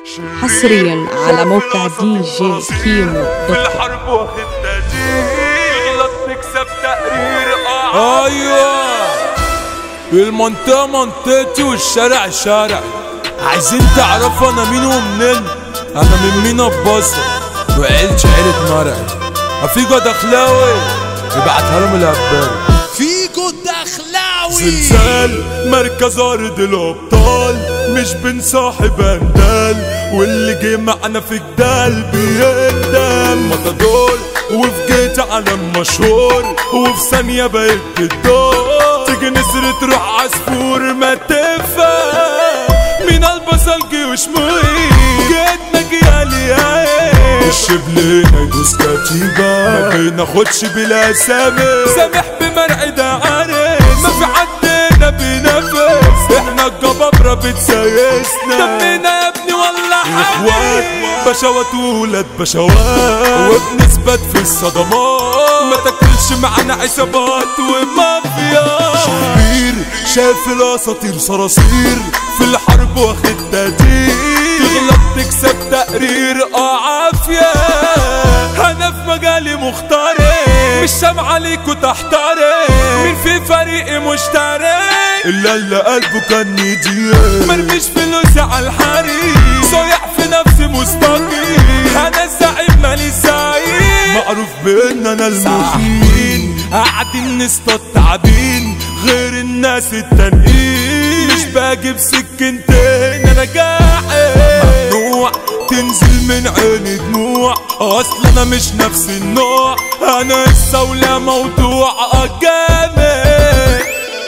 حصريا على موقع دي جي كيمو في دوت كوم. الحرب واخد تأجيل غلط نكسب تقرير اه ايوه المنطقة منطقتي والشارع شارع عايزين تعرفوا انا مين ومنين انا من مينا ببصر وعيلتش عيلة مرعي افيجو دخلاوي ابعتها لهم الابار فيكو دخلاوي زلزال مركز ارض الابطال مش بنصاحب اندال واللي جه معنا في جدال بيقدم متدول وفي جيت علم مشهور وفي ثانية بقيت الدور تيجي نسر تروح عصفور ما تفهم مين البصل جيوش مهين جيتنا جيالي عين الشبلين يدوس كتيبة ما بناخدش بلا سامي سامح بمرعي ده عارف ما في حدنا بينافس احنا الجبابرة بتسايسنا دمنا يا ابني والله اخوات بشوات وولاد بشوات وبنثبت في الصدمات ما تاكلش معانا عصابات ومافيا شرير شاف الاساطير صراصير في الحرب واخد تقدير تغلط تكسب تقرير اه عافية انا في مجالي مختاري مش سامع عليك وتحتاري مين في فريقي مشتري الا اللي قلبه كان يديه مرميش فلوسي على الحريق صايع في نفسي مستقيم انا الزعيم مالي سعيد معروف بان انا المفيد قاعدين نصطاد تعابين غير الناس التانيين مش باجي بسكنتين انا قاعد ممنوع تنزل من عيني دموع اصل انا مش نفس النوع انا السولة موضوع جامد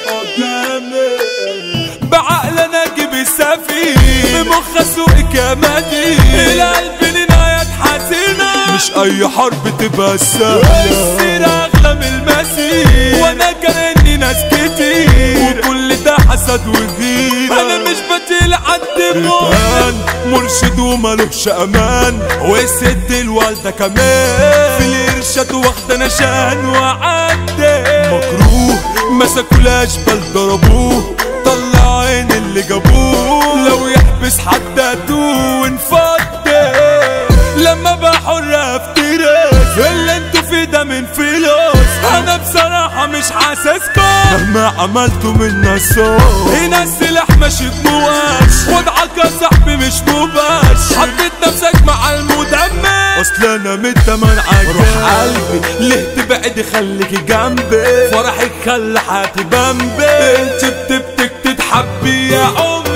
جامد بعقل انا اجيب السفير بمخ اسوق كمادي القلب لنهاية حزينة مش اي حرب تبقى سهلة السيرة اغلى من المسير وانا كاني ناس كتير وكل ده حسد وغيرة انا مش بطيل عالدموع مرشد ومالوش امان وست الوالدة كمان في الارشاد واخدة نشان وعدي مكروه مسكوا الاشبال ضربوه طلع عين اللي جابوه لو يحبس حد اتوه ونفضي لما بقى حر افتراس اللي انتوا فيه ده من فلوس انا بصراحة مش حاسسكم مهما عملتوا من نصوص هنا السلاح ماشي بمواش وضعك يا صاحبي مش مباش حطيت نفسك مع المدمر اصل انا من تمن عجاب روح قلبي ليه تبعد خليكي جنبي فرحك خلى حياتي بمبي انت بتبتك تتحبي يا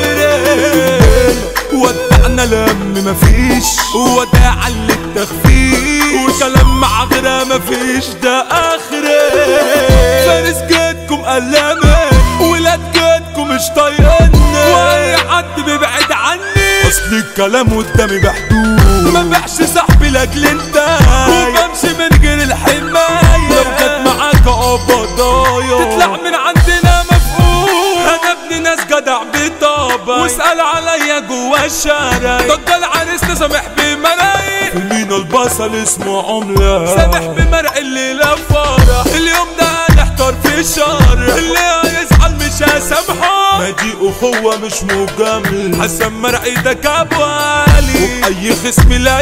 عمري ودعنا لم مفيش وداع اللي التخفيش وكلام مع غيرها مفيش ده اخري فارس جدكم قلمي ولاد جدكم مش طايقني واي حد بيبعد عني اصل الكلام قدامي بحدود ما بيعش صاحبي لاجل انت وبمشي من غير الحمايه لو جت معاك قبضايا تطلع من عندنا مفقود انا ابن ناس جدع بطابة واسأل عليا جوا الشارع ضد العريس سامح بملايين مين البصل اسمه عملة سامح بمرق الليلة فرح اليوم ده هنحتار في الشر اللي هيزعل مش هسامحه ما دي اخوة مش مجامل حسن مرعي ده كابوالي واي خصم لا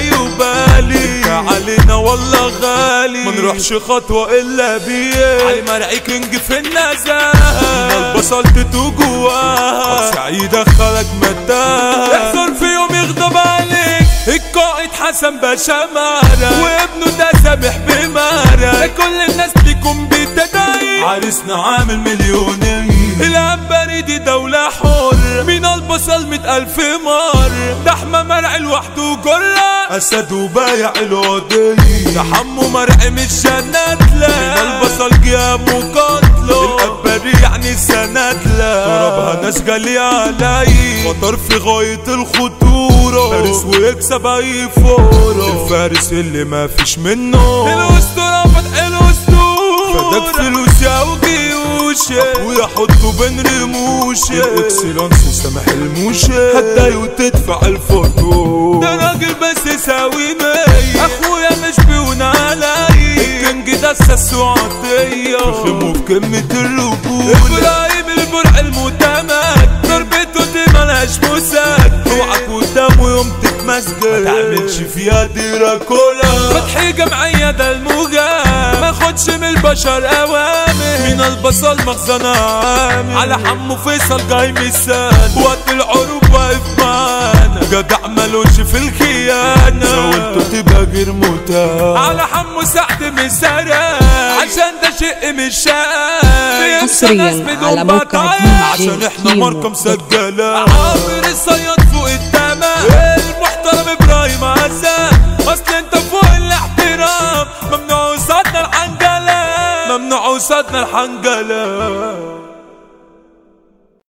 يبالي علينا والله غالي ما نروحش خطوة الا بيه علي مرعي كينج في النزاهة البصل تتو جواها سعيد دخلك متاهة احذر في يوم يغضب عليك القائد حسن باشا مارا وابنه ده سامح بمارا كل الناس ليكم بتدعي عريسنا عامل مليونين العنبري دي دولة حر من البصل مئة ألف مر ده حمى مرعي لوحده جرة أسد وبايع العودية ده حمو مرعي مش شناتلة من البصل جاب وقتله الأبري يعني سندلة ضربها ناس جالي علي خطر في غاية الخطورة فارس ويكسب أي فورة الفارس اللي ما فيش منه الأسطورة فتح الأسطورة فداك فلوس يا وجيوشي أخويا حطه بين رموشي الإكسلانس سامح الموشي هتضايق وتدفع الفاتورة ده راجل بس يساوي مية أخويا مش بيون عليا الكنج ده الساس وعطية فخمه في كلمة الرجولة إبراهيم البرع المتمك ضربته دي ملهاش مساد اوعك قدامه يوم تتكلم مسجد ما تعملش فيها ديرة كولا فتحي جمعية ده الموجة ما خدش من البشر اوامر من البصل مخزن عامل على حمو فيصل جاي مثال وقت العروب واقف معانا جدع ملوش في الخيانة زاولته تبقى غير متاح على حمو سعد مسارة عشان ده شيء مش شاف حصرياً على موقع دي جي عشان احنا كيمو ماركة دوت مسجلة عامر الصياد فوق التمام المحترم ابراهيم عزام اصل انت فوق الاحترام ممنوع قصادنا الحنجلة ممنوع قصادنا الحنجلة